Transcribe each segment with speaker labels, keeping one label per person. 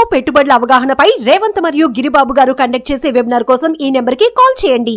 Speaker 1: పెట్టుబడుల అవగాహనపై రేవంత్ మరియు గిరిబాబు గారు కండక్ట్ చేసే వెబినార్ కోసం ఈ నెంబర్ కి కాల్ చేయండి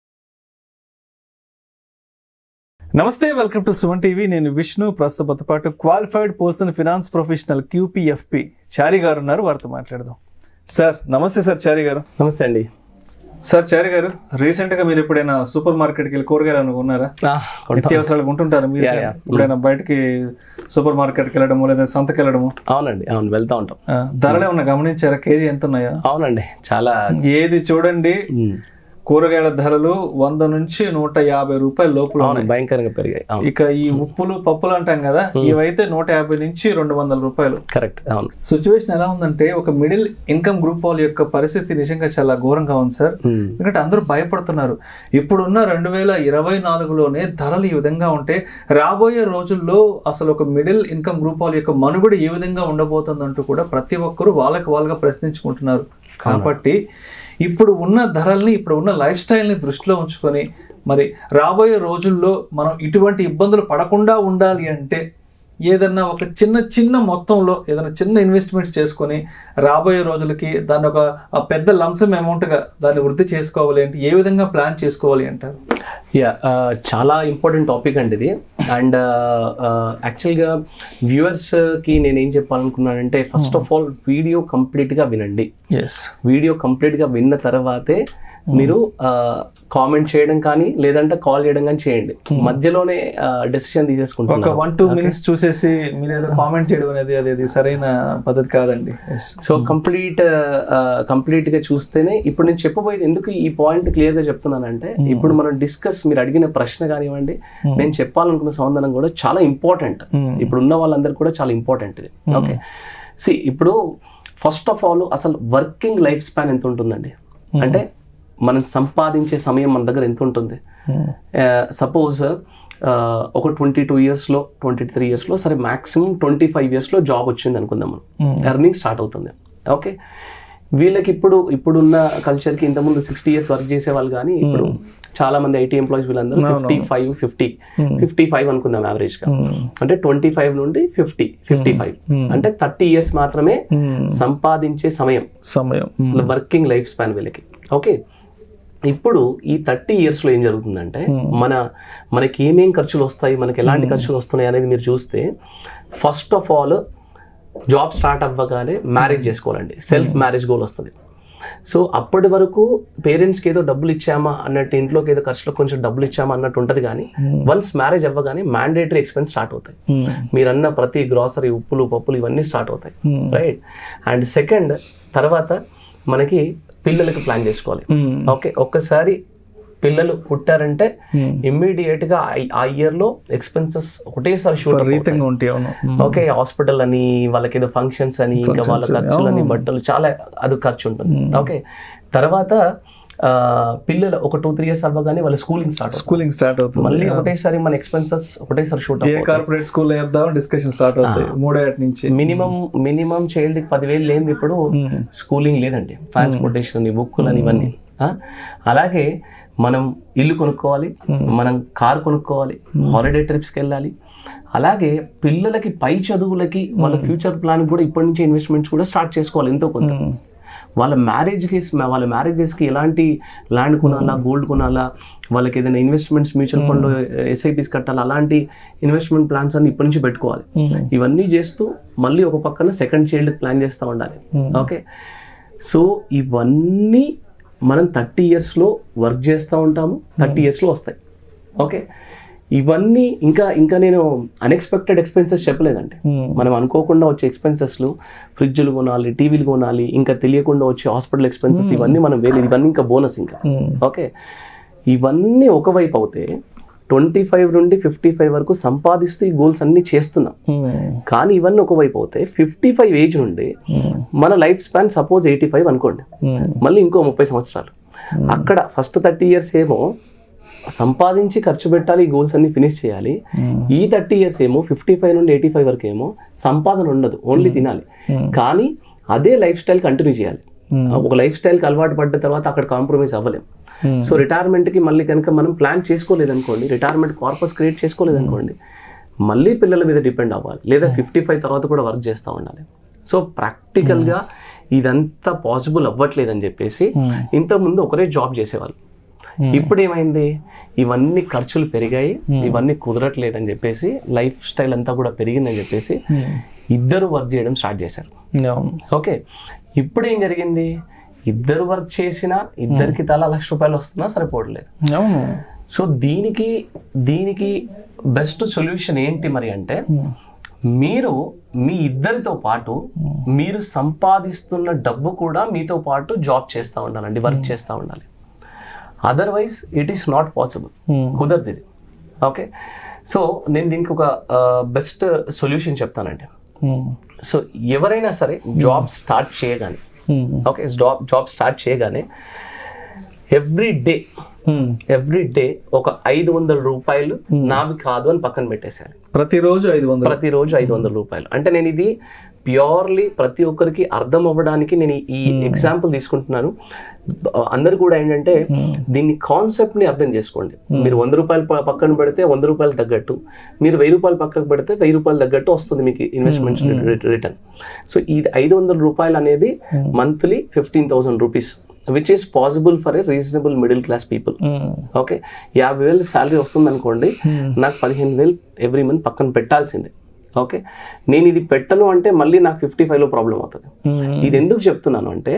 Speaker 2: నమస్తే వెల్కమ్ టు సుమన్ టీవీ నేను విష్ణు ప్రస్తుతంతో పాటు qualified person finance professional QPFP Chari garu ఉన్నారు వారితో మాట్లాడదాం సార్ నమస్తే సార్ చారి గారు
Speaker 3: నమస్తే అండి
Speaker 2: సార్ చారి గారు రీసెంట్ గా మీరు ఎప్పుడైనా సూపర్ మార్కెట్కి వెళ్ళి కూరగాయలు ఏమైనా కొన్నారా నిత్యావసరాలు కొంటుంటారు మీరు
Speaker 3: Yeah, yeah.
Speaker 2: ఎప్పుడైనా బయటకి సూపర్ మార్కెట్కి వెళ్ళడము లేదా సంతకి వెళ్ళడము
Speaker 3: అవునండి అవును వెళ్తా ఉంటాం
Speaker 2: ఆ, ధరలు ఏమన్నా గమనించారా కేజీ ఎంత ఉన్నాయా
Speaker 3: అవునండి చాలా
Speaker 2: ఏది చూడండి
Speaker 3: ఉమ్,
Speaker 2: కూరగాయల ధరలు వంద నుంచి నూట యాభై రూపాయల లోపల
Speaker 3: అవును
Speaker 2: ఉన్నాయి
Speaker 3: భయంకరంగా పెరిగాయి అవును
Speaker 2: ఇక ఈ ఉప్పులు పప్పులు అంటాం కదా ఇవైతే నూట యాభై నుంచి రెండు వందల రూపాయలు
Speaker 3: కరెక్ట్ అవును
Speaker 2: సిచ్యువేషన్ ఎలా ఉందంటే ఒక మిడిల్ ఇన్కమ్ గ్రూప్ వాళ్ళ యొక్క పరిస్థితి నిజంగా చాలా ఘోరంగా ఉంది సార్
Speaker 3: ఉమ్,
Speaker 2: ఎందుకంటే అందరూ భయపడుతున్నారు ఇప్పుడున్న రెండు వేల ఇరవై నాలుగులోనే ధరలు ఈ విధంగా ఉంటే రాబోయే రోజుల్లో అసలు ఒక మిడిల్ ఇన్కమ్ గ్రూప్ వాళ్ళ యొక్క మనుగడ ఏ విధంగా ఉండబోతుందంటూ కూడా ప్రతి ఒక్కరూ వాళ్ళకి వాళ్ళగా ప్రశ్నించుకుంటున్నారు కాబట్టి ఇప్పుడు ఉన్న ధరల్ని ఇప్పుడు ఉన్న లైఫ్ స్టైల్ని దృష్టిలో ఉంచుకొని మరి రాబోయే రోజుల్లో మనం ఇటువంటి ఇబ్బందులు పడకుండా ఉండాలి అంటే ఏదన్నా ఒక చిన్న చిన్న మొత్తంలో ఏదైనా చిన్న ఇన్వెస్ట్మెంట్స్ చేసుకొని రాబోయే రోజులకి దాన్ని ఒక ఆ పెద్ద లంసమ్ అమౌంట్గా దాన్ని వృద్ధి చేసుకోవాలి అంటే ఏ విధంగా ప్లాన్ చేసుకోవాలి అంటారు
Speaker 3: యా చాలా ఇంపార్టెంట్ టాపిక్ అండి ఇది అండ్ యాక్చువల్గా వ్యూవర్స్కి నేను ఏం చెప్పాలనుకున్నానంటే ఫస్ట్ ఆఫ్ ఆల్ వీడియో కంప్లీట్గా వినండి
Speaker 2: ఎస్
Speaker 3: వీడియో కంప్లీట్గా విన్న తర్వాతే మీరు కామెంట్ చేయడం కానీ లేదంటే కాల్ చేయడం కానీ చేయండి మధ్యలోనే డెసిషన్
Speaker 2: ఒక
Speaker 3: తీసేసుకుంటున్నాను
Speaker 2: వన్ టూ మినిట్స్ చూసేసి మీరు ఏదో కామెంట్ చేయడం అనేది అది అది సరైన పద్ధతి కాదండి ఎస్
Speaker 3: సో కంప్లీట్ కంప్లీట్ గా చూస్తేనే ఇప్పుడు నేను చెప్పబోయేది ఎందుకు ఈ పాయింట్ క్లియర్ గా చెప్తున్నానంటే ఇప్పుడు మనం డిస్కస్ మీరు అడిగిన ప్రశ్న కానివ్వండి నేను చెప్పాలనుకున్న సమాధానం కూడా చాలా ఇంపార్టెంట్ ఇప్పుడు ఉన్న వాళ్ళందరికీ కూడా చాలా ఇంపార్టెంట్ ఇది ఓకే సి ఇప్పుడు ఫస్ట్ ఆఫ్ ఆల్ అసలు వర్కింగ్ లైఫ్ స్పాన్ ఎంత ఉంటుందండి అంటే మనం సంపాదించే సమయం మన దగ్గర ఎంత ఉంటుంది సపోజ్ ఒక ట్వంటీ టూ ఇయర్స్లో ట్వంటీ త్రీ ఇయర్స్లో సరే మాక్సిమం ట్వంటీ ఫైవ్ ఇయర్స్లో జాబ్ వచ్చింది అనుకుందాం మనం ఎర్నింగ్ స్టార్ట్ అవుతుంది ఓకే వీళ్ళకి ఇప్పుడు ఇప్పుడున్న కల్చర్కి ఇంతకుముందు సిక్స్టీ ఇయర్స్ వర్క్ చేసే వాళ్ళు కానీ ఇప్పుడు చాలా మంది ఐటీ ఎంప్లాయీస్ వీళ్ళందరూ fifty five fifty fifty five అనుకుందాం యావరేజ్ గా అంటే ట్వంటీ ఫైవ్ నుండి ఫిఫ్టీ ఫిఫ్టీ ఫైవ్ అంటే థర్టీ ఇయర్స్ మాత్రమే సంపాదించే సమయం
Speaker 2: సమయం
Speaker 3: వర్కింగ్ లైఫ్ స్పాన్ వీళ్ళకి ఓకే ఇప్పుడు ఈ థర్టీ ఇయర్స్లో ఏం జరుగుతుందంటే మన మనకి ఏమేం ఖర్చులు వస్తాయి మనకి ఎలాంటి ఖర్చులు వస్తున్నాయి అనేది మీరు చూస్తే first of all job start అవ్వగానే మ్యారేజ్ చేసుకోవాలండి సెల్ఫ్ మ్యారేజ్ గోల్ వస్తుంది సో అప్పటి వరకు పేరెంట్స్కి ఏదో డబ్బులు ఇచ్చామా అన్నట్టు ఇంట్లోకి ఏదో ఖర్చులో కొంచెం డబ్బులు ఇచ్చామా అన్నట్టు ఉంటుంది కానీ వన్స్ మ్యారేజ్ అవ్వగానే మ్యాండేటరీ ఎక్స్పెన్స్ స్టార్ట్ అవుతాయి మీరన్న ప్రతి గ్రాసరీ ఉప్పులు పప్పులు ఇవన్నీ స్టార్ట్ అవుతాయి రైట్ అండ్ సెకండ్ తర్వాత మనకి పిల్లలకి ప్లాన్ చేసుకోవాలి ఓకే ఒక్కసారి పిల్లలు పుట్టారంటే ఇమ్మీడియట్ గా ఆ- ఆ ఇయర్ లో ఎక్స్పెన్సెస్ ఒకటేసారి షూట్
Speaker 2: రీతంగా ఉంటాయి అవును
Speaker 3: ఓకే హాస్పిటల్ అని వాళ్ళకి ఏదో ఫంక్షన్స్ అని ఇంకా వాళ్ళ ఖర్చులు అని బట్టలు చాలా అది ఖర్చు ఉంటుంది ఓకే తర్వాత ఆ, పిల్లలు ఒక టూ త్రీ ఇయర్స్ అవ్వగానే వాళ్ళ స్కూలింగ్ స్టార్ట్
Speaker 2: స్కూలింగ్ స్టార్ట్ అవుతుంది
Speaker 3: మళ్ళీ ఒకటేసారి మన ఎక్స్పెన్సెస్ ఒకటేసారి షూట్
Speaker 2: ఏ కార్పొరేట్ స్కూల్ వేద్దాం డిస్కషన్ స్టార్ట్ అవుతుంది మూడేటి నుంచి
Speaker 3: మినిమం మినిమం చైల్డ్ పదివేలు లేనిది ఇప్పుడు స్కూలింగ్ లేదండి ట్రాన్స్పోర్టేషన్ బుక్కులు అని ఇవన్నీ ఆ? అలాగే మనం ఇల్లు కొనుక్కోవాలి మనం కార్ కొనుక్కోవాలి హాలిడే ట్రిప్స్కి వెళ్ళాలి అలాగే పిల్లలకి పై చదువులకి వాళ్ళ ఫ్యూచర్ ప్లాన్ కూడా ఇప్పటి నుంచి ఇన్వెస్ట్మెంట్స్ కూడా స్టార్ట్ చేసుకోవాలి ఎంతో కొంత వాళ్ళ మ్యారేజ్కి వాళ్ళ మ్యారేజెస్కి ఎలాంటి ల్యాండ్ కొనాలా గోల్డ్ కొనాలా వాళ్ళకి ఏదైనా ఇన్వెస్ట్మెంట్స్ మ్యూచువల్ ఫండ్ ఎస్ఐపిస్ కట్టాలి అలాంటి ఇన్వెస్ట్మెంట్ ప్లాన్స్ అన్ని ఇప్పటి నుంచి పెట్టుకోవాలి ఇవన్నీ చేస్తూ మళ్ళీ ఒక పక్కన సెకండ్ చైల్డ్ ప్లాన్ చేస్తూ ఉండాలి ఓకే సో ఇవన్నీ మనం థర్టీ ఇయర్స్లో వర్క్ చేస్తూ ఉంటాము థర్టీ ఇయర్స్లో వస్తాయి ఓకే ఇవన్నీ ఇంకా ఇంకా నేను అన్ఎక్స్పెక్టెడ్ ఎక్స్పెన్సెస్ చెప్పలేదండి మనం అనుకోకుండా వచ్చే ఎక్స్పెన్సెస్లు ఫ్రిడ్జ్లు కొనాలి టీవీలు కొనాలి ఇంకా తెలియకుండా వచ్చే హాస్పిటల్ ఎక్స్పెన్సెస్ ఇవన్నీ మనం వేలేదు ఇవన్నీ ఇంకా బోనస్ ఇంకా ఓకే ఇవన్నీ ఒకవైపు అవుతే ట్వంటీ ఫైవ్ నుండి ఫిఫ్టీ ఫైవ్ వరకు సంపాదిస్తూ ఈ గోల్స్ అన్ని చేస్తున్నాం కానీ ఇవన్నీ ఒకవైపు అవుతే ఫిఫ్టీ ఫైవ్ ఏజ్ నుండి మన life span suppose eighty five అనుకోండి మళ్ళీ ఇంకో ముప్పై సంవత్సరాలు అక్కడ ఫస్ట్ థర్టీ ఇయర్స్ ఏమో సంపాదించి ఖర్చు పెట్టాలి ఈ గోల్స్ అన్ని ఫినిష్ చేయాలి ఈ థర్టీ ఇయర్స్ ఏమో ఫిఫ్టీ ఫైవ్ నుండి ఎయిటీ ఫైవ్ వరకు ఏమో సంపాదన ఉండదు ఓన్లీ తినాలి కానీ అదే లైఫ్ స్టైల్ కంటిన్యూ చేయాలి ఒక లైఫ్ స్టైల్కి అలవాటు పడ్డ తర్వాత అక్కడ కాంప్రమైజ్ అవ్వలేం సో రిటైర్మెంట్కి మళ్ళీ కనుక మనం ప్లాన్ చేసుకోలేదనుకోండి రిటైర్మెంట్ కార్పస్ క్రియేట్ చేసుకోలేదనుకోండి మళ్ళీ పిల్లల మీద డిపెండ్ అవ్వాలి లేదా ఫిఫ్టీ ఫైవ్ తర్వాత కూడా వర్క్ చేస్తూ ఉండాలి సో ప్రాక్టికల్గా ఇదంతా పాసిబుల్ అవ్వట్లేదని చెప్పేసి ఇంతకుముందు ఒకరే జాబ్ చేసేవాళ్ళు ఇప్పుడు ఏమైంది ఇవన్నీ ఖర్చులు పెరిగాయి ఇవన్నీ కుదరట్లేదని చెప్పేసి లైఫ్ స్టైల్ అంతా కూడా పెరిగిందని చెప్పేసి ఇద్దరు వర్క్ చేయడం స్టార్ట్ చేశారు
Speaker 2: అవును
Speaker 3: ఓకే ఇప్పుడు ఏం జరిగింది ఇద్దరు వర్క్ చేసినా ఇద్దరికి తలా లక్ష రూపాయలు వస్తున్నా సరిపోవట్లేదు
Speaker 2: అవును
Speaker 3: సో దీనికి దీనికి బెస్ట్ సొల్యూషన్ ఏంటి మరి అంటే మీరు మీ ఇద్దరితో పాటు మీరు సంపాదిస్తున్న డబ్బు కూడా మీతో పాటు జాబ్ చేస్తూ ఉండాలండి వర్క్ చేస్తూ ఉండాలి otherwise it is not possible కుదరదు ఇది ఓకే సో నేను దీనికి ఒక బెస్ట్ సొల్యూషన్ చెప్తానండి సో ఎవరైనా సరే జాబ్ స్టార్ట్ చేయగానే ఓకే జాబ్ జాబ్ స్టార్ట్ చేయగానే ఎవ్రీ డే ఎవ్రీ డే ఒక ఐదు వందల రూపాయలు నావి కాదు అని పక్కన పెట్టేసేయాలి
Speaker 2: ప్రతిరోజు ఐదు వందలు
Speaker 3: ప్రతిరోజు ఐదు వందల రూపాయలు అంటే నేను ఇది ప్యూర్లీ ప్రతి ఒక్కరికి అర్థం అవ్వడానికి నేను ఈ ఎగ్జాంపుల్ తీసుకుంటున్నాను అందరు కూడా ఏంటంటే దీన్ని కాన్సెప్ట్ ని అర్థం చేసుకోండి మీరు వంద రూపాయలు ప- పక్కన పెడితే వంద రూపాయలు తగ్గట్టు మీరు వెయ్యి రూపాయలు పక్కన పెడితే వెయ్యి రూపాయలు తగ్గట్టు వస్తుంది మీకు ఇన్వెస్ట్మెంట్ రిటర్న్ సో ఇది ఐదు వందల రూపాయలు అనేది monthly fifteen thousand rupees which is possible for a reasonable middle class people okay యాభై వేలు శాలరీ వస్తుంది అనుకోండి నాకు పదిహేను వేలు ఎవ్రీ మంత్ పక్కన పెట్టాల్సిందే ఓకే నేను ఇది పెట్టను అంటే మళ్ళీ నాకు ఫిఫ్టీ ఫైవ్లో ప్రాబ్లం అవుతుంది ఇది ఎందుకు చెప్తున్నాను అంటే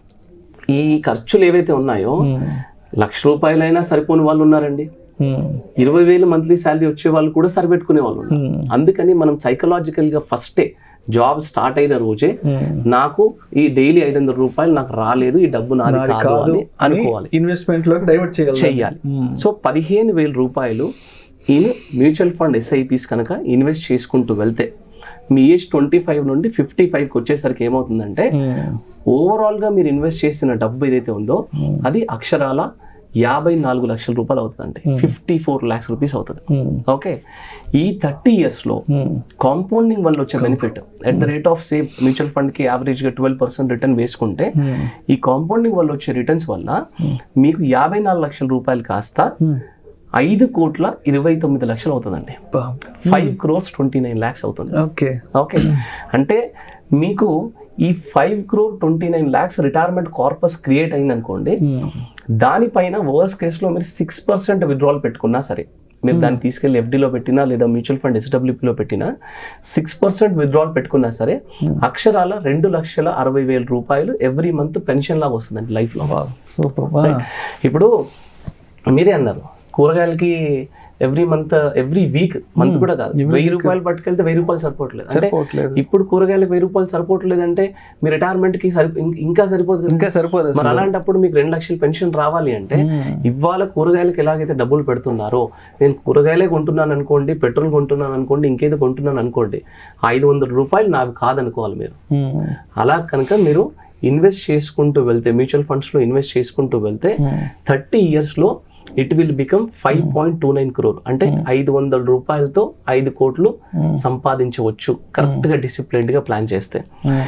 Speaker 3: ఈ ఖర్చులు ఏవైతే ఉన్నాయో లక్ష రూపాయలైనా సరిపోని వాళ్ళు ఉన్నారండి ఇరవై వేలు మంత్లీ శాలరీ వచ్చే వాళ్ళు కూడా సరిపెట్టుకునే వాళ్ళు ఉన్నారు అందుకని మనం సైకలాజికల్ గా ఫస్టే జాబ్ స్టార్ట్ అయిన రోజే నాకు ఈ డైలీ ఐదు వందల రూపాయలు నాకు రాలేదు ఈ డబ్బు నాది కాదు
Speaker 2: కాదు
Speaker 3: అని
Speaker 2: అని
Speaker 3: అనుకోవాలి
Speaker 2: ఇన్వెస్ట్మెంట్ లోకి డైవర్ట్ చేయగలరు
Speaker 3: చెయ్యాలి సో పదిహేను వేల రూపాయలు ఈయన మ్యూచువల్ ఫండ్ ఎస్ఐపిస్ కనుక ఇన్వెస్ట్ చేసుకుంటూ వెళ్తే మీ ఏజ్ ట్వంటీ ఫైవ్ నుండి ఫిఫ్టీ ఫైవ్కి వచ్చేసరికి ఏమవుతుందంటే ఓవరాల్గా మీరు ఇన్వెస్ట్ చేసిన డబ్బు ఏదైతే ఉందో అది అక్షరాల యాభై నాలుగు లక్షల రూపాయలు అవుతుందండి ఫిఫ్టీ ఫోర్ ల్యాక్స్ రూపీస్ అవుతుంది ఓకే ఈ థర్టీ ఇయర్స్లో కాంపౌండింగ్ వల్ల వచ్చే benefit at the rate of save mutual ఫండ్కి యావరేజ్గా ట్వెల్వ్ పర్సెంట్ రిటర్న్ వేసుకుంటే ఈ కాంపౌండింగ్ వల్ల వచ్చే రిటర్న్స్ వల్ల మీకు యాభై నాలుగు లక్షల రూపాయలు కాస్త ఐదు కోట్ల ఇరవై తొమ్మిది లక్షలు అవుతుందండి five crores twenty nine lakhs అవుతుంది
Speaker 2: ఓకే
Speaker 3: ఓకే అంటే మీకు ఈ five crore twenty nine lakhs retirement corpus create అయింది అనుకోండి దానిపైన వర్స్ కేసులో మీరు సిక్స్ పర్సెంట్ విత్డ్రాల్ పెట్టుకున్నా సరే మీరు దాన్ని తీసుకెళ్లి ఎఫ్డీలో పెట్టినా లేదా మ్యూచువల్ ఫండ్ ఎస్డబ్ల్యూపీలో పెట్టినా సిక్స్ పర్సెంట్ విత్డ్రాల్ పెట్టుకున్నా సరే అక్షరాల రెండు లక్షల అరవై వేల రూపాయలు ఎవ్రీ మంత్ పెన్షన్ లాగా వస్తుందండి లైఫ్లో
Speaker 2: సూపర్
Speaker 3: ఇప్పుడు మీరే అన్నారు కూరగాయలకి every month every week month కూడా కాదు వెయ్యి రూపాయలు పట్టుకెళ్తే వెయ్యి రూపాయలు సరిపోవట్లేదు అంటే
Speaker 2: సరిపోవట్లేదు
Speaker 3: ఇప్పుడు కూరగాయలకు వెయ్యి రూపాయలు సరిపోవట్లేదు అంటే మీ రిటైర్మెంట్ కి సరి ఇం- ఇంకా సరిపోదు కదా.
Speaker 2: ఇంకా సరిపోదు
Speaker 3: మరి అలాంటప్పుడు మీకు రెండు లక్షల పెన్షన్ రావాలి అంటే ఇవాళ కూరగాయలకు ఎలాగైతే డబ్బులు పెడుతున్నారో నేను కూరగాయలే కొంటున్నాను అనుకోండి పెట్రోల్ కొంటున్నాను అనుకోండి ఇంకేదో కొంటున్నాను అనుకోండి ఐదు వందల రూపాయలు నావి కాదనుకోవాలి మీరు అలా కనుక మీరు ఇన్వెస్ట్ చేసుకుంటూ వెళ్తే మ్యూచువల్ ఫండ్స్లో ఇన్వెస్ట్ చేసుకుంటూ వెళ్తే థర్టీ ఇయర్స్లో it will become five point two nine crore అంటే ఐదు వందల రూపాయలతో ఐదు కోట్లు సంపాదించవచ్చు కరెక్ట్గా డిసిప్లిన్డ్గా ప్లాన్ చేస్తే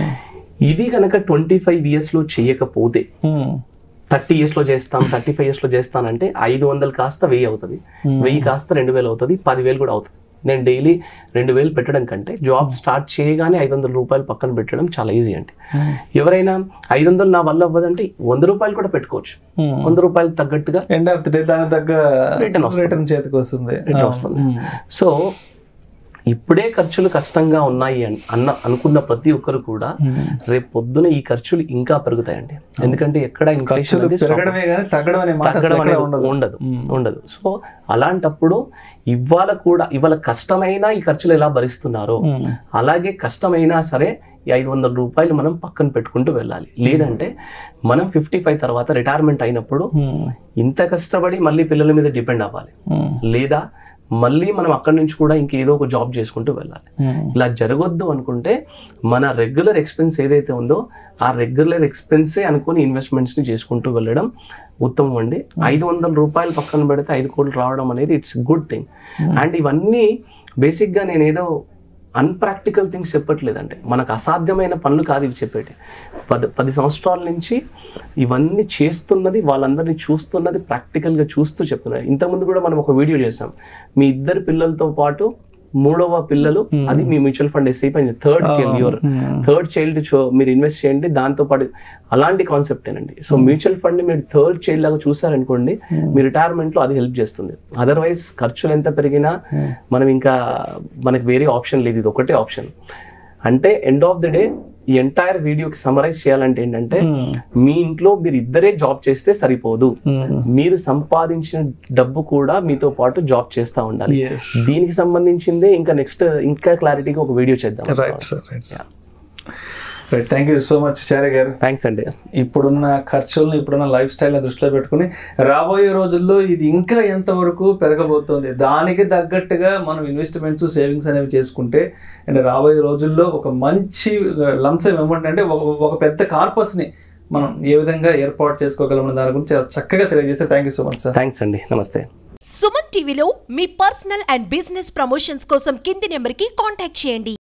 Speaker 3: ఇది కనుక ట్వంటీ ఫైవ్ ఇయర్స్లో చేయకపోతే థర్టీ ఇయర్స్లో చేస్తాం థర్టీ ఫైవ్ ఇయర్స్లో చేస్తానంటే ఐదు వందలు కాస్త వెయ్యి అవుతుంది వెయ్యి కాస్త రెండు వేలు అవుతుంది పదివేలు కూడా అవుతుంది నేను డైలీ రెండు వేలు పెట్టడం కంటే జాబ్ స్టార్ట్ చేయగానే ఐదు వందల రూపాయలు పక్కన పెట్టడం చాలా ఈజీ అండి ఎవరైనా ఐదు వందలు నా వల్ల అవ్వదంటే వంద రూపాయలు కూడా పెట్టుకోవచ్చు వంద రూపాయలు తగ్గట్టుగా
Speaker 2: ఎండ్ ఆఫ్ ది డే దాని తగ్గ
Speaker 3: Return వస్తుంది.
Speaker 2: రిటర్న్ చేతికి వస్తుంది
Speaker 3: రిటర్న్ వస్తుంది సో ఇప్పుడే ఖర్చులు కష్టంగా ఉన్నాయి అన్- అన్న అనుకున్న ప్రతి ఒక్కరు కూడా రేపు పొద్దున ఈ ఖర్చులు ఇంకా పెరుగుతాయండి ఎందుకంటే ఎక్కడ ఇన్ఫ్లేషన్
Speaker 2: ఖర్చులు
Speaker 3: అనేది stop
Speaker 2: పెరగడమే కానీ తగ్గడం అనే మాట అసలు
Speaker 3: తగ్గడం
Speaker 2: ఎక్కడ
Speaker 3: అనేది
Speaker 2: ఉండదు
Speaker 3: ఉండదు ఉండదు సో అలాంటప్పుడు ఇవాళ కూడా ఇవాళ కష్టమైనా ఈ ఖర్చులు ఎలా భరిస్తున్నారో అలాగే కష్టమైనా సరే ఈ ఐదు వందల రూపాయలు మనం పక్కన పెట్టుకుంటూ వెళ్ళాలి లేదంటే మనం ఫిఫ్టీ ఫైవ్ తర్వాత రిటైర్మెంట్ అయినప్పుడు ఇంత కష్టపడి మళ్ళీ పిల్లల మీద డిపెండ్ అవ్వాలి లేదా మళ్ళీ మనం అక్కడి నుంచి కూడా ఇంకేదో ఒక జాబ్ చేసుకుంటూ వెళ్ళాలి ఇలా జరగొద్దు అనుకుంటే మన రెగ్యులర్ ఎక్స్పెన్స్ ఏదైతే ఉందో ఆ రెగ్యులర్ ఎక్స్పెన్సే అనుకుని ఇన్వెస్ట్మెంట్స్ని చేసుకుంటూ వెళ్ళడం ఉత్తమం అండి ఐదు వందల రూపాయలు పక్కన పెడితే ఐదు కోట్లు రావడం అనేది ఇట్స్ గుడ్ థింగ్ అండ్ ఇవన్నీ బేసిక్గా నేను ఏదో అన్ప్రాక్టికల్ థింగ్స్ చెప్పట్లేదండి మనకు అసాధ్యమైన పనులు కాదు ఇవి చెప్పేటి పది పది సంవత్సరాల నుంచి ఇవన్నీ చేస్తున్నది వాళ్ళందరినీ చూస్తున్నది ప్రాక్టికల్గా చూస్తూ చెప్తున్నారు ఇంతకుముందు కూడా మనం ఒక వీడియో చేసాం మీ ఇద్దరు పిల్లలతో పాటు మూడవ పిల్లలు అది మీ mutual fund SI third child your third child మీరు ఇన్వెస్ట్ చేయండి దాంతో పాటు అలాంటి కాన్సెప్ట్ ఏనండి సో మ్యూచువల్ ఫండ్ మీరు థర్డ్ చైల్డ్ లాగా చూసారనుకోండి మీ రిటైర్మెంట్ లో అది హెల్ప్ చేస్తుంది అదర్వైజ్ ఖర్చులు ఎంత పెరిగినా మనం ఇంకా మనకి వేరే ఆప్షన్ లేదు ఇది ఒకటే ఆప్షన్ అంటే ఎండ్ ఆఫ్ ది డే ఈ ఎంటైర్ వీడియోకి సమరైజ్ చేయాలంటే ఏంటంటే మీ ఇంట్లో మీరు ఇద్దరే జాబ్ చేస్తే సరిపోదు మీరు సంపాదించిన డబ్బు కూడా మీతో పాటు జాబ్ చేస్తా ఉండాలి
Speaker 2: Yes.
Speaker 3: దీనికి సంబంధించిందే ఇంకా నెక్స్ట్ ఇంకా క్లారిటీగా ఒక వీడియో చేద్దాం
Speaker 2: right sir right sir right thank you so much Chari garu
Speaker 3: thanks అండి
Speaker 2: ఇప్పుడున్న ఖర్చులను ఇప్పుడున్న లైఫ్ స్టైల్ని దృష్టిలో పెట్టుకుని రాబోయే రోజుల్లో ఇది ఇంకా ఎంతవరకు పెరగబోతోంది దానికి తగ్గట్టుగా మనం ఇన్వెస్ట్మెంట్స్ సేవింగ్స్ అనేవి చేసుకుంటే అండ్ రాబోయే రోజుల్లో ఒక మంచి లంసం ఏమంటే ఒక ఒక పెద్ద కార్పస్ని మనం ఏ విధంగా ఏర్పాటు చేసుకోగలమని దాని గురించి చాలా చక్కగా తెలియజేస్తే thank you so much sir
Speaker 3: thanks అండి నమస్తే
Speaker 1: సుమన్ టీవీలో మీ పర్సనల్ అండ్ బిజినెస్ ప్రమోషన్స్ కోసం కింది నెంబర్కి కాంటాక్ట్ చేయండి